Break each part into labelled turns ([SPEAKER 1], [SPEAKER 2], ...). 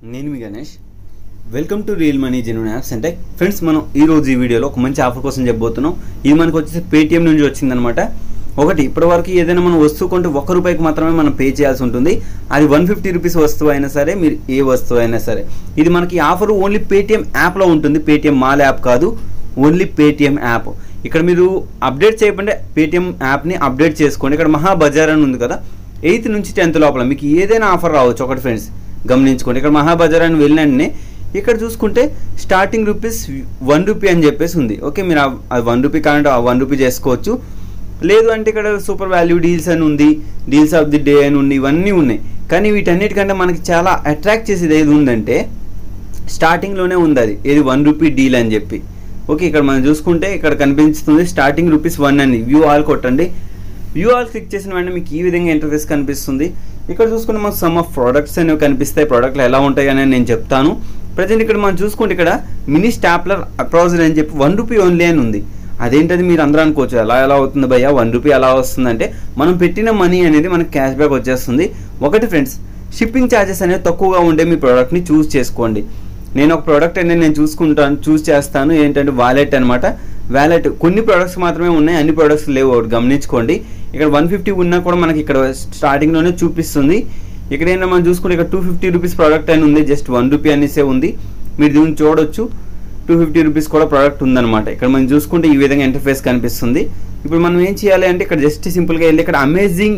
[SPEAKER 1] నేను మీ Ganesh welcome to real money genuine apps అంటే ఫ్రెండ్స్ మనం ఈ రోజు ఈ వీడియోలో ఒక మంచి ఆఫర్ కోసం చెప్పబోతున్నాం ఇది మనకు వచ్చేసి పేటిఎం నుంచి వచ్చిందనమాట ఒకటి ఇప్పటివరకు ఏదైనా మనం వస్తువు కొంటే ఒక రూపాయికి మాత్రమే మనం పే చేయాల్సి ఉంటుంది అది వన్ ఫిఫ్టీ రూపీస్ వస్తువు అయినా సరే మీరు ఏ వస్తువు అయినా సరే ఇది మనకి ఆఫర్ ఓన్లీ పేటిఎం యాప్లో ఉంటుంది పేటిఎం మాల్ యాప్ కాదు ఓన్లీ పేటిఎం యాప్ ఇక్కడ మీరు అప్డేట్ చేయకుండా పేటిఎం యాప్ని అప్డేట్ చేసుకోండి ఇక్కడ మహా బజార్ అని ఉంది కదా ఎయిత్ నుంచి టెన్త్ లోపల మీకు ఏదైనా ఆఫర్ రావచ్చు ఒకటి ఫ్రెండ్స్ గమనించుకోండి ఇక్కడ మహాబజార్ అని వెళ్ళినండి ఇక్కడ చూసుకుంటే స్టార్టింగ్ రూపీస్ వన్ రూపీ అని చెప్పేసి ఉంది ఓకే మీరు ఆ వన్ రూపీ కావాలంటే ఆ వన్ రూపీ చేసుకోవచ్చు లేదు అంటే ఇక్కడ సూపర్ వాల్యూ డీల్స్ అని ఉంది డీల్స్ ఆఫ్ ది డే అని ఉంది ఇవన్నీ ఉన్నాయి కానీ వీటన్నిటికంటే మనకి చాలా అట్రాక్ట్ చేసేది ఏది ఉందంటే స్టార్టింగ్లోనే ఉంది అది ఏది వన్ రూపీ డీల్ అని చెప్పి ఓకే ఇక్కడ మనం చూసుకుంటే ఇక్కడ కనిపిస్తుంది స్టార్టింగ్ రూపీస్ వన్ అని వ్యూ ఆల్ కొట్టండి వ్యూ ఆల్ క్లిక్ చేసిన వెంటనే మీకు ఈ విధంగా ఇంటర్ఫేస్ కనిపిస్తుంది ఇక్కడ చూసుకుంటే మనకు సమ్ ఆఫ్ ప్రోడక్ట్స్ అనేవి కనిపిస్తాయి ప్రోడక్ట్లు ఎలా ఉంటాయి అని నేను చెప్తాను ప్రజెంట్ ఇక్కడ మనం చూసుకుంటే ఇక్కడ మినీ స్టాప్లర్ అప్రాజర్ అని చెప్పి వన్ రూపీ ఓన్లీ అని ఉంది అదేంటది మీరు అందరూ అనుకోవచ్చు ఎలా ఎలా అవుతుంది భయ్యా వన్ రూపీ ఎలా వస్తుందంటే మనం పెట్టిన మనీ అనేది మనకి క్యాష్ బ్యాక్ వచ్చేస్తుంది ఒకటి ఫ్రెండ్స్ షిప్పింగ్ ఛార్జెస్ అనేవి తక్కువగా ఉండే మీ ప్రోడక్ట్ని చూస్ చేసుకోండి నేను ఒక ప్రోడక్ట్ అనేది నేను చూసుకుంటాను చూస్ చేస్తాను ఏంటంటే వాలెట్ అనమాట వ్యాలెట్ కొన్ని ప్రోడక్ట్స్ మాత్రమే ఉన్నాయి అన్ని ప్రోడక్ట్స్ లేవు ఒకటి గమనించుకోండి ఇక్కడ వన్ ఫిఫ్టీ ఉన్నా కూడా మనకి ఇక్కడ స్టార్టింగ్లోనే చూపిస్తుంది ఇక్కడ ఏంటంటే మనం చూసుకుంటే ఇక్కడ టూ ఫిఫ్టీ రూపీస్ ప్రోడక్ట్ అని ఉంది జస్ట్ వన్ రూపీ అనేసే ఉంది మీరు దీన్ని చూడొచ్చు టూ ఫిఫ్టీ రూపీస్ కూడా ప్రోడక్ట్ ఉందన్నమాట ఇక్కడ మనం చూసుకుంటే ఈ విధంగా ఇంటర్ఫేస్ కనిపిస్తుంది ఇప్పుడు మనం ఏం చేయాలి అంటే ఇక్కడ జస్ట్ సింపుల్గా వెళ్ళి ఇక్కడ అమేజింగ్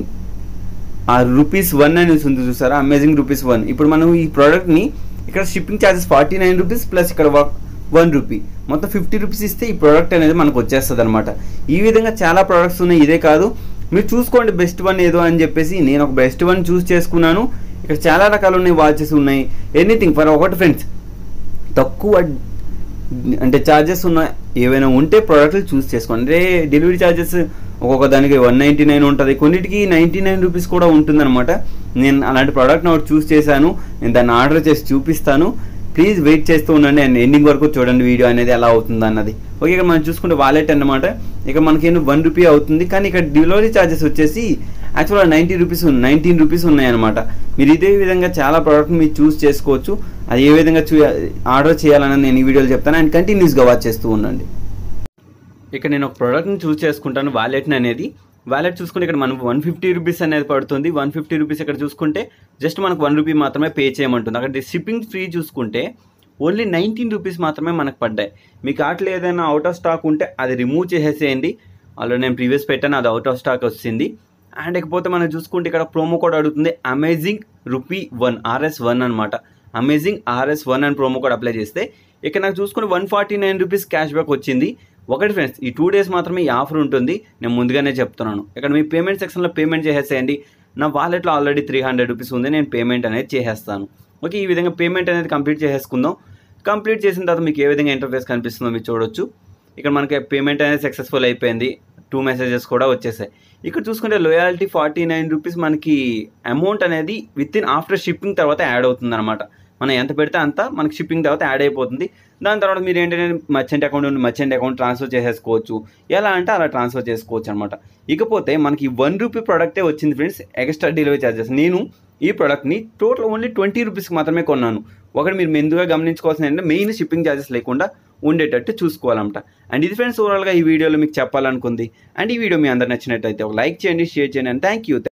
[SPEAKER 1] ఆ రూపీస్ వన్ అనేసి ఉంది చూసారా అమేజింగ్ రూపీస్ వన్ ఇప్పుడు మనం ఈ ప్రోడక్ట్ని ఇక్కడ shipping charges forty nine rupees plus ఇక్కడ వన్ రూపీ మొత్తం ఫిఫ్టీ రూపీస్ ఇస్తే ఈ ప్రోడక్ట్ అనేది మనకు వచ్చేస్తుంది అనమాట ఈ విధంగా చాలా ప్రోడక్ట్స్ ఉన్నాయి ఇదే కాదు మీరు చూసుకోండి బెస్ట్ వన్ ఏదో అని చెప్పేసి నేను ఒక బెస్ట్ వన్ చూస్ చేసుకున్నాను ఇక్కడ చాలా రకాలు ఉన్నాయి వాచెస్ ఉన్నాయి ఎనీథింగ్ ఫర్ ఒకటి ఫ్రెండ్స్ తక్కువ అంటే ఛార్జెస్ ఉన్న ఏవైనా ఉంటే ప్రోడక్ట్లు చూస్ చేసుకోండి అంటే డెలివరీ ఛార్జెస్ ఒక్కొక్క దానికి వన్ నైంటీ నైన్ ఉంటుంది కొన్నిటికి నైంటీ నైన్ రూపీస్ కూడా ఉంటుందన్నమాట నేను అలాంటి ప్రోడక్ట్ని ఒకటి చూస్ చేశాను నేను దాన్ని ఆర్డర్ చేసి చూపిస్తాను ప్లీజ్ వెయిట్ చేస్తూ ఉండండి అండ్ ఎండింగ్ వరకు చూడండి వీడియో అనేది ఎలా అవుతుంది అన్నది ఓకే ఇక్కడ మనం చూసుకుంటే వాలెట్ అన్నమాట ఇక మనకి వన్ రూపీ అవుతుంది కానీ ఇక్కడ డెలివరీ ఛార్జెస్ వచ్చేసి యాక్చువల్గా నైంటీ రూపీస్ నైన్టీన్ రూపీస్ ఉన్నాయన్నమాట మీరు ఇదే విధంగా చాలా ప్రోడక్ట్ మీరు చూస్ చేసుకోవచ్చు అది ఏ విధంగా చూ ఆర్డర్ చేయాలని నేను ఈ వీడియోలో చెప్తాను అండ్ కంటిన్యూస్గా వాచ్ చేస్తూ ఉండండి ఇక్కడ నేను ఒక ప్రోడక్ట్ని చూస్ చేసుకుంటాను వాలెట్ని అనేది వాలెట్ చూసుకుంటే ఇక్కడ మనం వన్ ఫిఫ్టీ రూపీస్ అనేది పడుతుంది వన్ ఫిఫ్టీ రూపీస్ ఇక్కడ చూసుకుంటే జస్ట్ మనకు వన్ రూపీ మాత్రమే పే చేయమంటుంది అక్కడ షిప్పింగ్ ఫ్రీ చూసుకుంటే ఓన్లీ నైన్టీన్ రూపీస్ మాత్రమే మనకు పడ్డాయి మీకు ఆటలు ఏదైనా అవుట్ ఆఫ్ స్టాక్ ఉంటే అది రిమూవ్ చేసేసేయండి ఆల్రెడీ నేను ప్రీవియస్ పెట్టాను అది అవుట్ ఆఫ్ స్టాక్ వచ్చింది అండ్ ఇకపోతే మనం చూసుకుంటే ఇక్కడ ప్రోమో కోడ్ అడుగుతుంది amazing rupee one RS one అనమాట అమేజింగ్ ఆర్ఎస్ వన్ అని ప్రోమో కోడ్ అప్లై చేస్తే ఇక్కడ నాకు చూసుకుని one forty nine rupees cash back వచ్చింది ఒకటి ఫ్రెండ్స్ ఈ టూ డేస్ మాత్రమే ఈ ఆఫర్ ఉంటుంది నేను ముందుగానే చెప్తున్నాను ఇక్కడ మీ పేమెంట్ సెక్షన్లో పేమెంట్ చేసేసేయండి నా వాలెట్లో ఆల్రెడీ త్రీ హండ్రెడ్ రూపీస్ ఉంది నేను పేమెంట్ అనేది చేసేస్తాను ఓకే ఈ విధంగా పేమెంట్ అనేది కంప్లీట్ చేసేసుకుందాం కంప్లీట్ చేసిన తర్వాత మీకు ఏ విధంగా ఇంటర్ఫేస్ కనిపిస్తుందో మీరు చూడొచ్చు ఇక్కడ మనకి పేమెంట్ అనేది సక్సెస్ఫుల్ అయిపోయింది టూ మెసేజెస్ కూడా వచ్చేసాయి ఇక్కడ చూసుకుంటే లోయాలిటీ ఫార్టీ నైన్ రూపీస్ మనకి అమౌంట్ అనేది విత్ ఇన్ ఆఫ్టర్ షిప్పింగ్ తర్వాత యాడ్ అవుతుంది అనమాట మనం ఎంత పెడితే అంత మనకి షిప్పింగ్ తర్వాత యాడ్ అయిపోతుంది దాని తర్వాత మీరు ఏంటంటే మర్చెంట్ అకౌంట్ నుండి మర్చెంట్ అకౌంట్ ట్రాన్స్ఫర్ చేసేసుకోవచ్చు ఎలా అంటే అలా ట్రాన్స్ఫర్ చేసుకోవచ్చు అనమాట ఇకపోతే మనకి వన్ రూపీ ప్రోడక్టే వచ్చింది ఫ్రెండ్స్ ఎక్స్ట్రా డెలివరీ ఛార్జెస్ నేను ఈ ప్రోడక్ట్ని టోటల్ ఓన్లీ ట్వంటీ రూపీస్కి మాత్రమే కొన్నాను ఒకటి మీరు మెందుగా గమనించుకోవాల్సింది ఏంటంటే మెయిన్ షిప్పింగ్ ఛార్జెస్ లేకుండా ఉండేటట్టు చూసుకోవాలన్నమాట అండ్ ఇది ఫ్రెండ్స్ ఓవరాల్గా ఈ వీడియోలో మీకు చెప్పాలనుకుంది అండ్ ఈ వీడియో మీ అందరు నచ్చినట్టయితే ఒక లైక్ చేయండి షేర్ చేయండి అండ్ థ్యాంక్ యూ